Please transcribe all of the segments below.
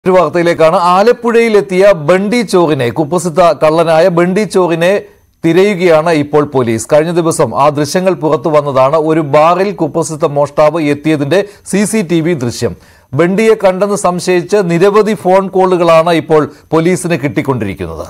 ഒരു വാർത്തയിലേക്കാണ് ആലപ്പുഴയിലെത്തിയ ബണ്ടി ചോറിനെ കുപ്രസിദ്ധ കള്ളനായ ബണ്ടി ചോറിനെ തിരയുകയാണ് ഇപ്പോൾ പോലീസ് കഴിഞ്ഞ ദിവസം ആ ദൃശ്യങ്ങൾ പുറത്തു വന്നതാണ് ഒരു ബാറിൽ കുപ്രസിദ്ധ മോഷ്ടാവ് എത്തിയതിന്റെ സി സി ടി വി ദൃശ്യം ബണ്ടിയെ കണ്ടെന്ന് സംശയിച്ച് നിരവധി ഫോൺ കോളുകളാണ് ഇപ്പോൾ പോലീസിന് കിട്ടിക്കൊണ്ടിരിക്കുന്നത്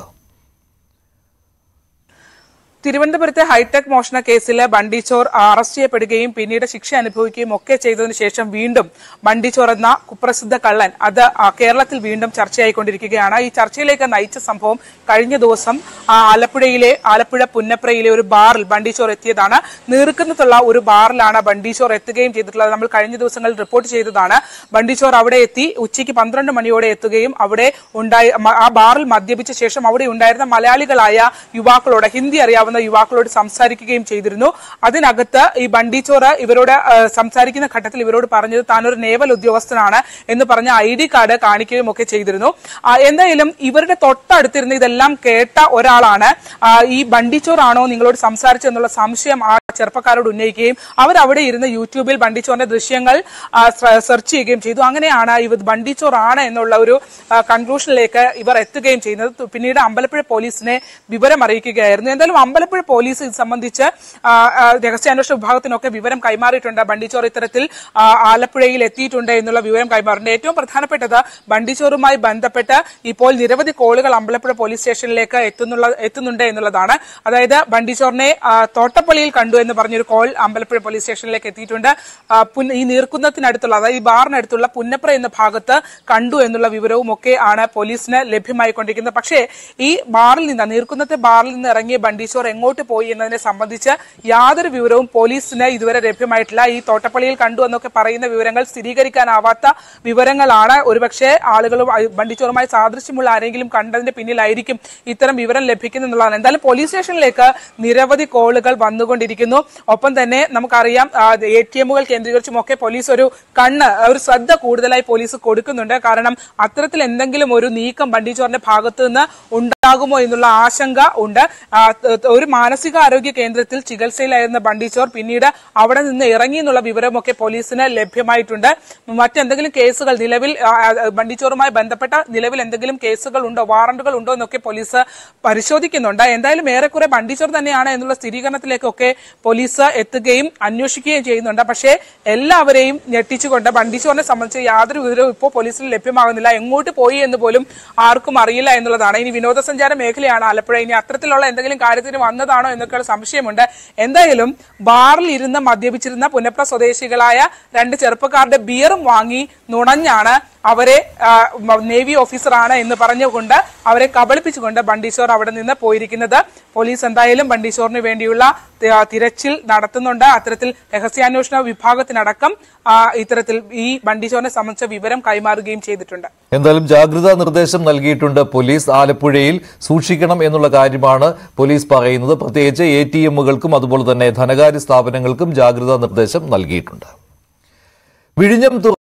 തിരുവനന്തപുരത്തെ ഹൈടെക് മോഷണ കേസിൽ ബണ്ടിച്ചോർ അറസ്റ്റ് ചെയ്യപ്പെടുകയും പിന്നീട് ശിക്ഷ അനുഭവിക്കുകയും ഒക്കെ ചെയ്തതിനു ശേഷം വീണ്ടും ബണ്ടിച്ചോർ എന്ന കുപ്രസിദ്ധ കള്ളൻ അത് ആ, കേരളത്തിൽ വീണ്ടും ചർച്ചയായിക്കൊണ്ടിരിക്കുകയാണ് ഈ ചർച്ചയിലേക്ക് നയിച്ച സംഭവം കഴിഞ്ഞ ദിവസം ആ, ആലപ്പുഴയിലെ ആലപ്പുഴ പുന്നപ്രയിലെ ഒരു ബാറിൽ ബണ്ടിച്ചോർ എത്തിയതാണ് നീർക്കുന്നത്തുള്ള ഒരു ബാറിലാണ് ബണ്ടിച്ചോർ എത്തുകയും ചെയ്തിട്ടുള്ളത് നമ്മൾ കഴിഞ്ഞ ദിവസങ്ങളിൽ റിപ്പോർട്ട് ചെയ്തതാണ് ബണ്ടിച്ചോർ അവിടെ എത്തി ഉച്ചയ്ക്ക് പന്ത്രണ്ട് മണിയോടെ എത്തുകയും അവിടെ ഉണ്ടായി മ- ആ ബാറിൽ മദ്യപിച്ച ശേഷം അവിടെ ഉണ്ടായിരുന്ന മലയാളികളായ യുവാക്കളോട് ഹിന്ദി അറിയാവുന്ന യുവാക്കളോട് സംസാരിക്കുകയും ചെയ്തിരുന്നു അതിനകത്ത് ഈ ബണ്ടിച്ചോറ് ഇവരോട് ആ, സംസാരിക്കുന്ന ഘട്ടത്തിൽ ഇവരോട് പറഞ്ഞത് താനൊരു നേവൽ ഉദ്യോഗസ്ഥനാണ് എന്ന് പറഞ്ഞ ഐ ഡി കാർഡ് കാണിക്കുകയും ഒക്കെ ചെയ്തിരുന്നു ആ, എന്തായാലും ഇവരുടെ തൊട്ടടുത്തിരുന്ന് ഇതെല്ലാം കേട്ട ഒരാളാണ് ആ, ഈ ബണ്ടിച്ചോറാണോ നിങ്ങളോട് സംസാരിച്ചെന്നുള്ള സംശയം ആ ചെറുപ്പക്കാരോട് ഉന്നയിക്കുകയും അവർ അവിടെ ഇരുന്ന് യൂട്യൂബിൽ ബണ്ടിച്ചോറിന്റെ ദൃശ്യങ്ങൾ ആ, സ- സെർച്ച് ചെയ്യുകയും ചെയ്തു അങ്ങനെയാണ് ഇവർ ബണ്ടിച്ചോർ ആണ് എന്നുള്ള ഒരു ആ, കൺക്ലൂഷനിലേക്ക് ഇവർ എത്തുകയും ചെയ്യുന്നത് തു- പിന്നീട് അമ്പലപ്പുഴ പോലീസിനെ വിവരം അറിയിക്കുകയായിരുന്നു എന്തായാലും അമ്പലപ്പുഴ പോലീസ് ഇത് സംബന്ധിച്ച് ആ, ആ, രഹസ്യാന്വേഷണ വിഭാഗത്തിനൊക്കെ വിവരം കൈമാറിയിട്ടുണ്ട് ബണ്ടിച്ചോർ ഇത്തരത്തിൽ ആ, ആലപ്പുഴയിൽ എത്തിയിട്ടുണ്ട് എന്നുള്ള വിവരം കൈമാറിയിട്ടുണ്ട് ഏറ്റവും പ്രധാനപ്പെട്ടത് ബണ്ടിച്ചോറുമായി ബന്ധപ്പെട്ട് ഇപ്പോൾ നിരവധി കോളുകൾ അമ്പലപ്പുഴ പോലീസ് സ്റ്റേഷനിലേക്ക് എത്തുന്നുള്ള എത്തുന്നുണ്ട് എന്നുള്ളതാണ് അതായത് ബണ്ടിച്ചോറിനെ ആ, തോട്ടപ്പള്ളിയിൽ കണ്ടു എന്ന് പറഞ്ഞൊരു കോൾ അമ്പലപ്പുഴ പോലീസ് സ്റ്റേഷനിലേക്ക് എത്തിയിട്ടുണ്ട് ആ, പുന്ന- ഈ നീർക്കുന്നത്തിനടുത്തുള്ള അതായത് ഈ ബാറിനടുത്തുള്ള പുന്നപ്ര എന്ന ഭാഗത്ത് കണ്ടു എന്നുള്ള വിവരവും ഒക്കെ ആണ് പോലീസിന് ലഭ്യമായിക്കൊണ്ടിരിക്കുന്നത് പക്ഷേ ഈ ബാറിൽ നിന്ന് നീർക്കുന്നത്തെ ബാറിൽ നിന്ന് ഇറങ്ങിയ ബണ്ടീശ്വർ എങ്ങോട്ട് പോയി എന്നതിനെ സംബന്ധിച്ച് യാതൊരു വിവരവും പോലീസിന് ഇതുവരെ ലഭ്യമായിട്ടില്ല ഈ തോട്ടപ്പള്ളിയിൽ കണ്ടു എന്നൊക്കെ പറയുന്ന വിവരങ്ങൾ സ്ഥിരീകരിക്കാനാവാത്ത വിവരങ്ങളാണ് ഒരുപക്ഷെ ആളുകളും ബണ്ടിച്ചോറുമായി സാദൃശ്യമുള്ള ആരെങ്കിലും കണ്ടതിന്റെ പിന്നിലായിരിക്കും ഇത്തരം വിവരം ലഭിക്കുന്നത് എന്നുള്ളതാണ് എന്തായാലും പോലീസ് സ്റ്റേഷനിലേക്ക് നിരവധി കോളുകൾ വന്നുകൊണ്ടിരിക്കുന്നു ഒപ്പം തന്നെ നമുക്കറിയാം എ ടി എമ്മുകൾ കേന്ദ്രീകരിച്ചും ഒക്കെ പോലീസ് ഒരു കണ്ണ് ഒരു ശ്രദ്ധ കൂടുതലായി പോലീസ് കൊടുക്കുന്നുണ്ട് കാരണം അത്തരത്തിൽ എന്തെങ്കിലും ഒരു നീക്കം ബണ്ടിച്ചോറിന്റെ ഭാഗത്ത് നിന്ന് ഉണ്ടാകുമോ എന്നുള്ള ആശങ്ക ഉണ്ട് ആ, ത- ത- ഒരു മാനസികാരോഗ്യ കേന്ദ്രത്തിൽ ചികിത്സയിലായിരുന്ന ബണ്ടിച്ചോർ പിന്നീട് അവിടെ നിന്ന് ഇറങ്ങി എന്നുള്ള വിവരമൊക്കെ പോലീസിന് ലഭ്യമായിട്ടുണ്ട് മറ്റെന്തെങ്കിലും കേസുകൾ നിലവിൽ ആ, ആ, ബണ്ടിച്ചോറുമായി ബന്ധപ്പെട്ട നിലവിൽ എന്തെങ്കിലും കേസുകൾ ഉണ്ടോ വാറണ്ടുകൾ ഉണ്ടോ എന്നൊക്കെ പോലീസ് പരിശോധിക്കുന്നുണ്ട് എന്തായാലും ഏറെക്കുറെ ബണ്ടിച്ചോർ തന്നെയാണ് എന്നുള്ള സ്ഥിരീകരണത്തിലേക്കൊക്കെ പോലീസ് എത്തുകയും അന്വേഷിക്കുകയും ചെയ്യുന്നുണ്ട് പക്ഷേ എല്ലാവരെയും ഞെട്ടിച്ചുകൊണ്ട് ബണ്ടിച്ചോറിനെ സംബന്ധിച്ച് യാതൊരു വിവരവും ഇപ്പോൾ പോലീസിന് ലഭ്യമാകുന്നില്ല എങ്ങോട്ട് പോയി എന്ന് പോലും ആർക്കും അറിയില്ല എന്നുള്ളതാണ് ഇനി വിനോദസഞ്ചാര മേഖലയാണ് ആലപ്പുഴ ഇനി അത്തരത്തിലുള്ള എന്തെങ്കിലും കാര്യത്തിന് വന്നതാണോ എന്നൊക്കെയുള്ള സംശയമുണ്ട് എന്തായാലും ബാറിൽ ഇരുന്ന് മദ്യപിച്ചിരുന്ന പുന്നപ്ര സ്വദേശികളായ രണ്ട് ചെറുപ്പക്കാരുടെ ബിയറും വാങ്ങി നുണഞ്ഞാണ് അവരെ ആ, മ- നേവി ഓഫീസറാണ് എന്ന് പറഞ്ഞുകൊണ്ട് അവരെ കബളിപ്പിച്ചുകൊണ്ട് ബണ്ടീശ്വർ അവിടെ നിന്ന് പോയിരിക്കുന്നത് പോലീസ് എന്തായാലും ബണ്ടീശ്വറിന് വേണ്ടിയുള്ള തി- തിരച്ചിൽ നടത്തുന്നുണ്ട് അത്തരത്തിൽ രഹസ്യാന്വേഷണ വിഭാഗത്തിനടക്കം ആ, ഇത്തരത്തിൽ ഈ ബണ്ടീശ്വറിനെ സംബന്ധിച്ച വിവരം കൈമാറുകയും ചെയ്തിട്ടുണ്ട് എന്തായാലും ജാഗ്രതാ നിർദ്ദേശം നൽകിയിട്ടുണ്ട് പോലീസ് ആലപ്പുഴയിൽ സൂക്ഷിക്കണം എന്നുള്ള കാര്യമാണ് പോലീസ് പറയുന്നത് പ്രത്യേകിച്ച് എ ടി എമ്മുകൾക്കും അതുപോലെ തന്നെ ധനകാര്യ സ്ഥാപനങ്ങൾക്കും ജാഗ്രതാ നിർദ്ദേശം നൽകിയിട്ടുണ്ട് വിഴിഞ്ഞം തുറ